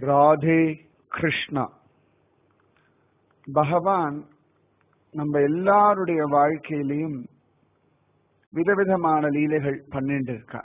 ராதே கிருஷ்ணா பகவான் நம்ம எல்லாருடைய வாழ்க்கையிலையும் விதவிதமான லீலைகள் பண்ணிட்டு இருக்கான்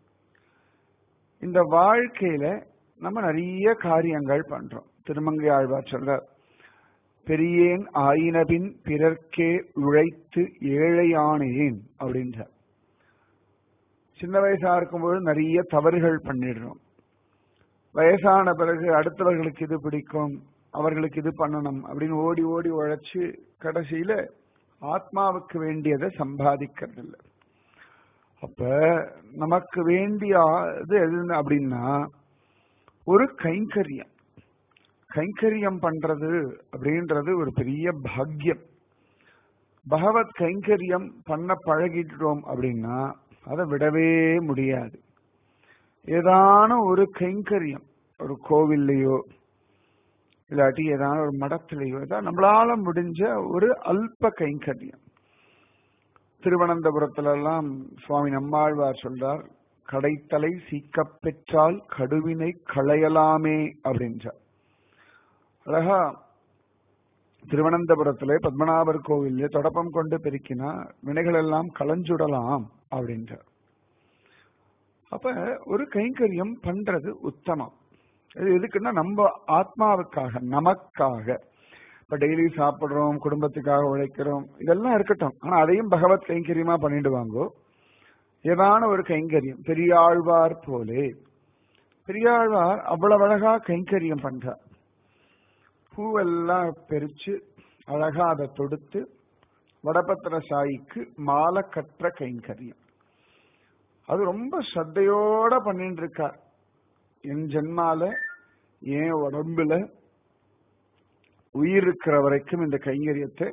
இந்த வாழ்க்கையில நம்ம நிறைய காரியங்கள் பண்றோம் திருமங்கை ஆழ்வார் சொல்றார் பெரியேன் ஆயினபின் பிறர்க்கே உழைத்து ஏழையானேன் அப்படின்றார் சின்ன வயசா இருக்கும்போது நிறைய தவறுகள் பண்ணிடுறோம் வயசான பிறகு அடுத்தவர்களுக்கு இது பிடிக்கும் அவர்களுக்கு இது பண்ணணும் அப்படின்னு ஓடி ஓடி உழைச்சு கடைசியில ஆத்மாவுக்கு வேண்டியதை சம்பாதிக்கிறது இல்லை அப்ப நமக்கு வேண்டிய இது எது அப்படின்னா ஒரு கைங்கரியம் கைங்கரியம் பண்றது அப்படின்றது ஒரு பெரிய பாக்கியம் பகவத் கைங்கரியம் பண்ண பழகிட்டோம் அப்படின்னா அதை விடவே முடியாது ஏதான ஒரு கைங்கரியம் ஒரு கோவில்லையோ இல்லாட்டி ஏதான ஒரு மடத்திலேயோ ஏதாவது நம்மளால முடிஞ்ச ஒரு அல்ப கைங்கரியம் திருவனந்தபுரத்துல எல்லாம் சுவாமி நம்மாழ்வார் சொல்றார் கடைத்தலை சீக்கப் பெற்றால் கடுவினை களையலாமே அப்படின்றார் அழகா திருவனந்தபுரத்துல பத்மநாபர் கோவில்ல தொடப்பம் கொண்டு பெருக்கினா வினைகள் எல்லாம் களைஞ்சுடலாம் அப்படின்றார் அப்ப ஒரு கைங்கரியம் பண்றது உத்தமம் இது எதுக்குன்னா நம்ம ஆத்மாவுக்காக நமக்காக இப்ப டெய்லி சாப்பிடுறோம் குடும்பத்துக்காக உழைக்கிறோம் இதெல்லாம் இருக்கட்டும் ஆனா அதையும் பகவத் கைங்கரியமா பண்ணிட்டு வாங்கோ ஏதான ஒரு கைங்கரியம் பெரியாழ்வார் போலே பெரியாழ்வார் அவ்வளவு அழகா கைங்கரியம் பண்றார் பூவெல்லாம் பெரிச்சு அழகா அதை தொடுத்து வடபத்திர சாயிக்கு மாலை கற்ற கைங்கரியம் அது ரொம்ப சத்தையோட பண்ணிட்டு இருக்கார் என் ஜென்மால என் உடம்புல உயிர் இருக்கிற வரைக்கும் இந்த கைங்கரியத்தை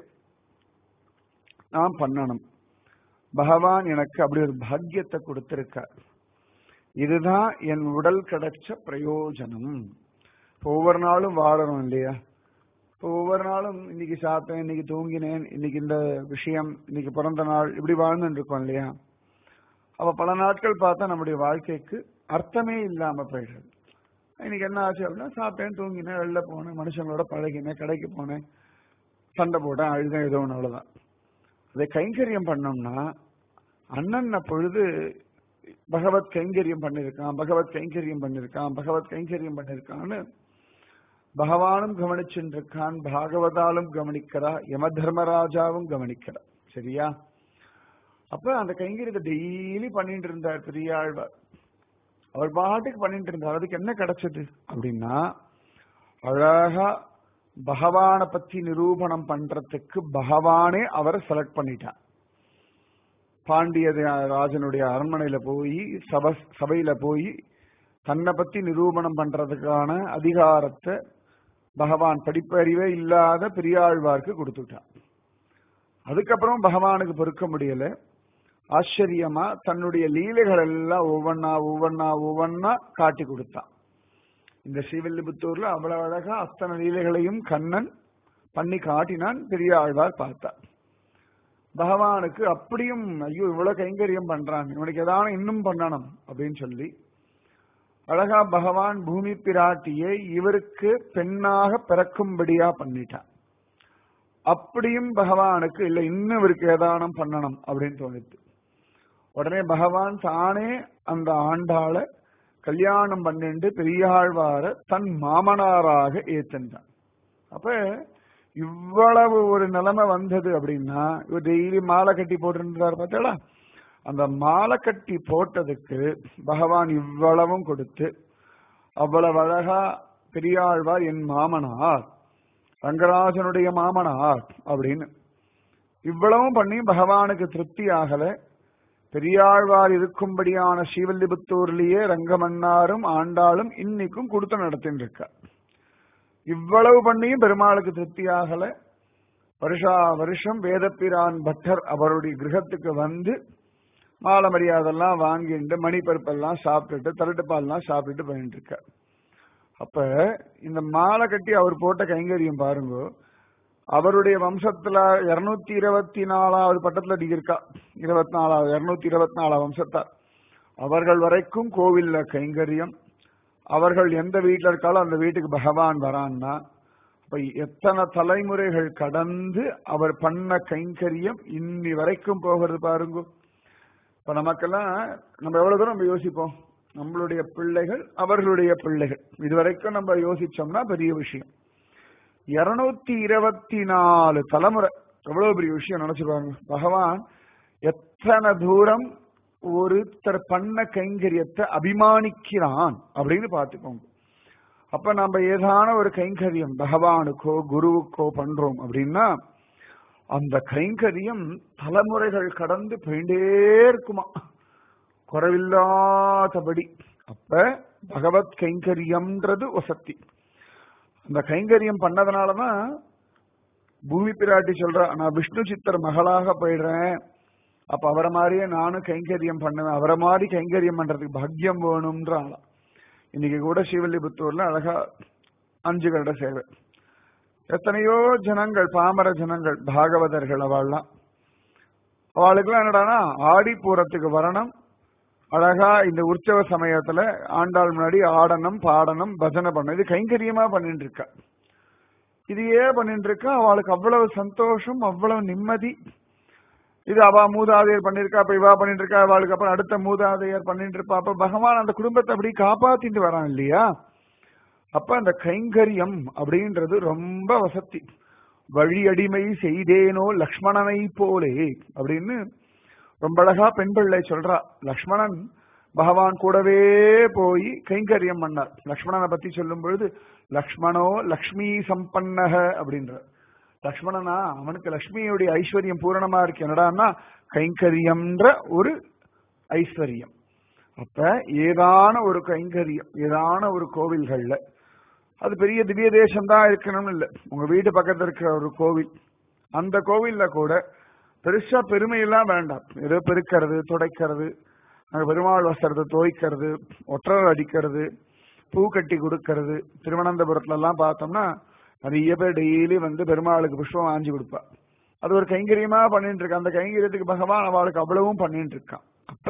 நான் பண்ணணும் பகவான் எனக்கு அப்படி ஒரு பாக்கியத்தை கொடுத்திருக்கார் இதுதான் என் உடல் கிடைச்ச பிரயோஜனம் ஒவ்வொரு நாளும் வாழணும் இல்லையா இப்போ ஒவ்வொரு நாளும் இன்னைக்கு சாப்பிட்டேன் இன்னைக்கு தூங்கினேன் இன்னைக்கு இந்த விஷயம் இன்னைக்கு பிறந்த நாள் இப்படி வாழ்ந்துட்டு இருக்கோம் இல்லையா அப்ப பல நாட்கள் பார்த்தா நம்முடைய வாழ்க்கைக்கு அர்த்தமே இல்லாம போயிடுறது இன்னைக்கு என்ன ஆச்சு அப்படின்னா சாப்பிட்டேன் தூங்கினேன் வெளில போனேன் மனுஷங்களோட பழகினேன் கடைக்கு போனேன் சண்டை போட்டேன் அழுதேன் ஏதோ ஒன்று அவ்வளவுதான் அதை கைங்கரியம் பண்ணோம்னா அண்ணன் பொழுது பகவத் கைங்கரியம் பண்ணிருக்கான் பகவத் கைங்கரியம் பண்ணிருக்கான் பகவத் கைங்கரியம் பண்ணிருக்கான்னு பகவானும் கவனிச்சுட்டு இருக்கான் பாகவதாலும் கவனிக்கிறா யம தர்மராஜாவும் கவனிக்கிறா சரியா அப்ப அந்த கைங்கரியத்தை டெய்லி பண்ணிட்டு இருந்தார் பெரியாழ்வார் அவர் பாட்டுக்கு பண்ணிட்டு இருந்தார் அதுக்கு என்ன கிடைச்சது அப்படின்னா அழகா பகவானை பத்தி நிரூபணம் பண்றதுக்கு பகவானே அவரை செலக்ட் பண்ணிட்டார் பாண்டிய ராஜனுடைய அரண்மனையில போய் சப சபையில போய் தன்னை பத்தி நிரூபணம் பண்றதுக்கான அதிகாரத்தை பகவான் படிப்பறிவே இல்லாத பெரியாழ்வார்க்கு கொடுத்துட்டான் அதுக்கப்புறம் பகவானுக்கு பொறுக்க முடியல ஆச்சரியமா தன்னுடைய லீலைகள் எல்லாம் ஒவ்வொன்னா ஒவ்வொன்னா ஒவ்வொன்னா காட்டி கொடுத்தான் இந்த ஸ்ரீவில்லிபுத்தூர்ல அவ்வளவு அழகா அத்தனை லீலைகளையும் கண்ணன் பண்ணி காட்டினான் பெரிய ஆழ்வார் பார்த்தார் பகவானுக்கு அப்படியும் ஐயோ இவ்வளவு கைங்கரியம் பண்றான் இவனுக்கு ஏதான இன்னும் பண்ணணும் அப்படின்னு சொல்லி அழகா பகவான் பூமி பிராட்டியை இவருக்கு பெண்ணாக பிறக்கும்படியா பண்ணிட்டான் அப்படியும் பகவானுக்கு இல்ல இன்னும் இவருக்கு ஏதானம் பண்ணணும் அப்படின்னு தோணித்து உடனே பகவான் தானே அந்த ஆண்டாள கல்யாணம் பண்ணிட்டு பெரியாழ்வார தன் மாமனாராக ஏத்தன்றான் அப்ப இவ்வளவு ஒரு நிலைமை வந்தது அப்படின்னா இவர் டெய்லி மாலை கட்டி போட்டிருந்தார் பார்த்தாளா அந்த மாலை கட்டி போட்டதுக்கு பகவான் இவ்வளவும் கொடுத்து அவ்வளவு அழகா பெரியாழ்வார் என் மாமனார் ரங்கராஜனுடைய மாமனார் அப்படின்னு இவ்வளவும் பண்ணி பகவானுக்கு திருப்தி ஆகல பெரியாழ்வார் இருக்கும்படியான ஸ்ரீவல்லிபுத்தூர்லயே ரங்கமன்னாரும் ஆண்டாளும் இன்னைக்கும் கொடுத்து நடத்தின்னு இருக்கா இவ்வளவு பண்ணியும் பெருமாளுக்கு திருப்தி ஆகல வருஷா வருஷம் வேதப்பிரான் பட்டர் அவருடைய கிரகத்துக்கு வந்து மாலை மரியாதெல்லாம் வாங்கிட்டு மணிப்பருப்பெல்லாம் சாப்பிட்டுட்டு தரட்டுப்பால்லாம் சாப்பிட்டுட்டு பண்ணிட்டு இருக்கார் அப்ப இந்த மாலை கட்டி அவர் போட்ட கைங்கரியம் பாருங்க அவருடைய வம்சத்துல இருநூத்தி இருபத்தி நாலாவது பட்டத்துல நீங்க இருக்கா இருபத்தி நாலாவது இருநூத்தி இருபத்தி நாலாவது வம்சத்தார் அவர்கள் வரைக்கும் கோவில்ல கைங்கரியம் அவர்கள் எந்த வீட்டுல இருக்காலும் அந்த வீட்டுக்கு பகவான் வரான்னா அப்ப எத்தனை தலைமுறைகள் கடந்து அவர் பண்ண கைங்கரியம் இன்னி வரைக்கும் போகிறது பாருங்க இப்ப நமக்கெல்லாம் நம்ம எவ்வளவு தூரம் நம்ம யோசிப்போம் நம்மளுடைய பிள்ளைகள் அவர்களுடைய பிள்ளைகள் இதுவரைக்கும் நம்ம யோசிச்சோம்னா பெரிய விஷயம் இருநூத்தி இருபத்தி நாலு தலைமுறை எவ்வளவு பெரிய விஷயம் நினைச்சு பாருங்க பகவான் எத்தனை தூரம் ஒருத்தர் பண்ண கைங்கரியத்தை அபிமானிக்கிறான் அப்படின்னு பார்த்துக்கோங்க அப்ப நம்ம ஏதான ஒரு கைங்கரியம் பகவானுக்கோ குருவுக்கோ பண்றோம் அப்படின்னா அந்த கைங்கரியம் தலைமுறைகள் கடந்து போயிட்டே இருக்குமா குறைவில்லாதபடி அப்ப பகவத் கைங்கரியம்ன்றது வசத்தி அந்த கைங்கரியம் பண்ணதுனாலதான் பூமி பிராட்டி சொல்றா நான் விஷ்ணு சித்தர் மகளாக போயிடுறேன் அப்ப அவரை மாதிரியே நானும் கைங்கரியம் பண்ணுவேன் அவரை மாதிரி கைங்கரியம் பண்றதுக்கு பாக்கியம் வேணும்ன்றாங்களாம் இன்னைக்கு கூட ஸ்ரீவில்லிபுத்தூர்ல அழகா அஞ்சு கருட சேவை எத்தனையோ ஜனங்கள் பாமர ஜனங்கள் பாகவதர்கள் அவள்லாம் அவளுக்குலாம் என்னடானா ஆடி பூரத்துக்கு வரணும் அழகா இந்த உற்சவ சமயத்துல ஆண்டாள் முன்னாடி ஆடணும் பாடணும் பஜனை பண்ணணும் இது கைங்கரியமா பண்ணிட்டு இருக்கா இதையே பண்ணிட்டு இருக்கா அவளுக்கு அவ்வளவு சந்தோஷம் அவ்வளவு நிம்மதி இது அவ மூதாதையர் பண்ணிருக்கா அப்ப இவா பண்ணிட்டு இருக்கா அவளுக்கு அப்புறம் அடுத்த மூதாதையர் பண்ணிட்டு இருப்பா அப்ப பகவான் அந்த குடும்பத்தை அப்படி காப்பாத்திட்டு வரான் இல்லையா அப்ப அந்த கைங்கரியம் அப்படின்றது ரொம்ப வசதி வழி அடிமை செய்தேனோ லக்ஷ்மணனை போலே அப்படின்னு ரொம்ப அழகா பெண் பிள்ளை சொல்றா லக்ஷ்மணன் பகவான் கூடவே போய் கைங்கரியம் பண்ணார் லக்ஷ்மணனை பத்தி சொல்லும் பொழுது லக்ஷ்மணோ லக்ஷ்மி சம்பன்னக அப்படின்ற லக்ஷ்மணனா அவனுக்கு லக்ஷ்மியுடைய ஐஸ்வர்யம் பூரணமா இருக்கு என்னடான்னா கைங்கரியம்ன்ற ஒரு ஐஸ்வர்யம் அப்ப ஏதான ஒரு கைங்கரியம் ஏதான ஒரு கோவில்கள்ல அது பெரிய திவ்ய தேசம் தான் இருக்கணும்னு இல்லை உங்க வீட்டு பக்கத்துல இருக்கிற ஒரு கோவில் அந்த கோவில்ல கூட பெருசா பெருமையெல்லாம் வேண்டாம் ஏதோ பெருக்கிறது துடைக்கிறது அங்க பெருமாள் வஸ்திரத்தை துவைக்கிறது ஒற்றர் அடிக்கிறது பூ கட்டி கொடுக்கறது திருவனந்தபுரத்துல எல்லாம் பார்த்தோம்னா நிறைய பேர் டெய்லி வந்து பெருமாளுக்கு புஷ்பம் வாங்கி கொடுப்பா அது ஒரு கைங்கரியமா பண்ணிட்டு இருக்கா அந்த கைங்கரியத்துக்கு பகவான் அவளுக்கு அவ்வளவும் பண்ணிட்டு இருக்கான் அப்ப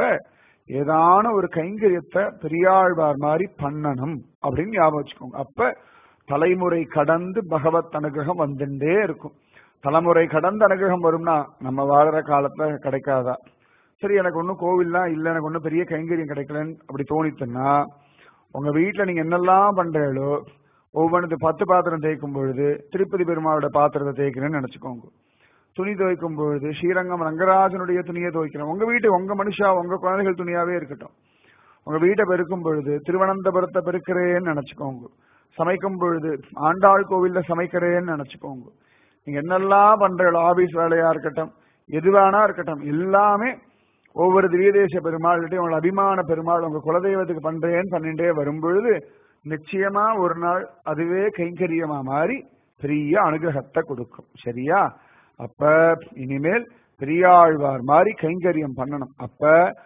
ஏதான ஒரு கைங்கரியத்தை பெரியாழ்வார் மாதிரி பண்ணணும் அப்படின்னு ஞாபகம் வச்சுக்கோங்க அப்ப தலைமுறை கடந்து பகவத் அனுகிரகம் வந்துட்டே இருக்கும் தலைமுறை கடந்த அனுகிரகம் வரும்னா நம்ம வாழற காலத்துல கிடைக்காதா சரி எனக்கு ஒன்றும் கோவில்லாம் இல்லை எனக்கு ஒன்றும் பெரிய கைங்கரியம் கிடைக்கலன்னு அப்படி தோணித்துன்னா உங்க வீட்டுல நீங்க என்னெல்லாம் பண்றீங்களோ ஒவ்வொன்று பத்து பாத்திரம் தேய்க்கும் பொழுது திருப்பதி பெருமாவோட பாத்திரத்தை தேய்க்கிறேன்னு நினைச்சுக்கோங்க துணி துவைக்கும் பொழுது ஸ்ரீரங்கம் ரங்கராஜனுடைய துணியை துவைக்கிறோம் உங்க வீட்டு உங்க மனுஷா உங்க குழந்தைகள் துணியாவே இருக்கட்டும் உங்க வீட்டை பெருக்கும் பொழுது திருவனந்தபுரத்தை பெருக்கிறேன்னு நினைச்சுக்கோங்க சமைக்கும் பொழுது ஆண்டாள் கோவில்ல சமைக்கிறேன்னு நினைச்சுக்கோங்க நீங்க என்னெல்லாம் பண்றீங்களோ ஆபீஸ் வேலையா இருக்கட்டும் எது வேணா இருக்கட்டும் எல்லாமே ஒவ்வொரு திவ்யதேச பெருமாள்கிட்டையும் உங்களோட அபிமான பெருமாள் உங்க குலதெய்வத்துக்கு பண்றேன்னு பண்ணிட்டே வரும் பொழுது நிச்சயமா ஒரு நாள் அதுவே கைங்கரியமா மாறி பெரிய அனுகிரகத்தை கொடுக்கும் சரியா அப்ப இனிமேல் பெரியாழ்வார் மாதிரி கைங்கரியம் பண்ணணும் அப்ப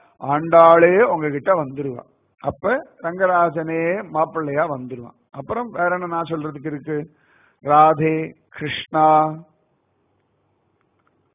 ஆண்டாளே உங்ககிட்ட வந்துருவா அப்ப ரங்கராஜனே மாப்பிள்ளையா வந்துருவான் அப்புறம் வேற என்ன நான் சொல்றதுக்கு இருக்கு ராதே கிருஷ்ணா